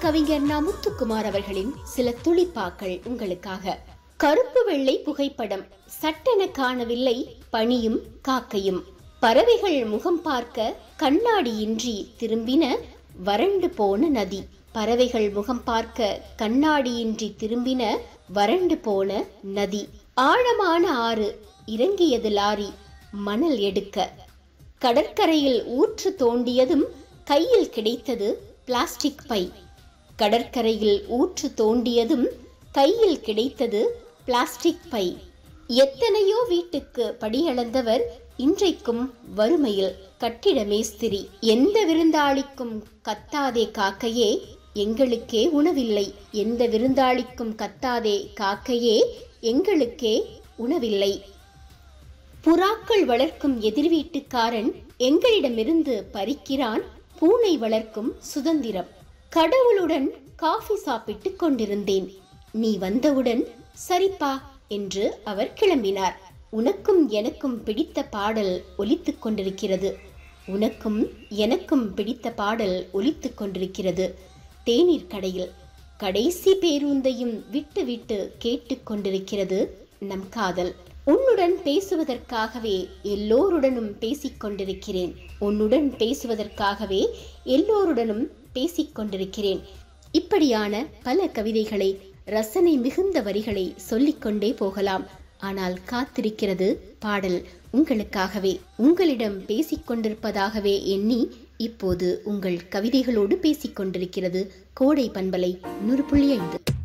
கவிஞர் நா முத்துக்குமார் அவர்களின் சில துளிப்பாக்கள் உங்களுக்காக கருப்பு வெள்ளை புகைப்படம் சட்டென காணவில்லை பனியும் காக்கையும் பறவைகள் முகம் பார்க்க கண்ணாடியின்றி திரும்பின வறண்டு போன நதி பறவைகள் முகம் பார்க்க கண்ணாடியின்றி திரும்பின வறண்டு போன நதி ஆழமான ஆறு இறங்கியது லாரி மணல் எடுக்க கடற்கரையில் ஊற்று தோண்டியதும் கையில் கிடைத்தது பிளாஸ்டிக் பை கடற்கரையில் ஊற்று தோண்டியதும் கையில் கிடைத்தது பிளாஸ்டிக் பை எத்தனையோ வீட்டுக்கு படியளந்தவர் இன்றைக்கும் வறுமையில் கட்டிட மேஸ்திரி எந்த விருந்தாளிக்கும் கத்தாதே காக்கையே எங்களுக்கே உணவில்லை எந்த விருந்தாளிக்கும் கத்தாதே காக்கையே எங்களுக்கே உணவில்லை புறாக்கள் வளர்க்கும் எதிர் வீட்டுக்காரன் எங்களிடமிருந்து பறிக்கிறான் பூனை வளர்க்கும் சுதந்திரம் கடவுளுடன் காஃபி சாப்பிட்டுக் கொண்டிருந்தேன் நீ வந்தவுடன் சரிப்பா என்று அவர் கிளம்பினார் உனக்கும் எனக்கும் பிடித்த பாடல் ஒலித்துக் கொண்டிருக்கிறது உனக்கும் எனக்கும் பிடித்த பாடல் ஒலித்துக் கொண்டிருக்கிறது தேநீர் கடையில் கடைசி பேருந்தையும் விட்டு விட்டு கேட்டுக்கொண்டிருக்கிறது நம் காதல் உன்னுடன் பேசுவதற்காகவே எல்லோருடனும் பேசிக் கொண்டிருக்கிறேன் உன்னுடன் பேசுவதற்காகவே எல்லோருடனும் பேசிக் கொண்டிருக்கிறேன் இப்படியான பல கவிதைகளை ரசனை மிகுந்த வரிகளை சொல்லிக்கொண்டே போகலாம் ஆனால் காத்திருக்கிறது பாடல் உங்களுக்காகவே உங்களிடம் பேசிக் கொண்டிருப்பதாகவே எண்ணி இப்போது உங்கள் கவிதைகளோடு பேசிக் கொண்டிருக்கிறது கோடை பண்பலை நூறு புள்ளி ஐந்து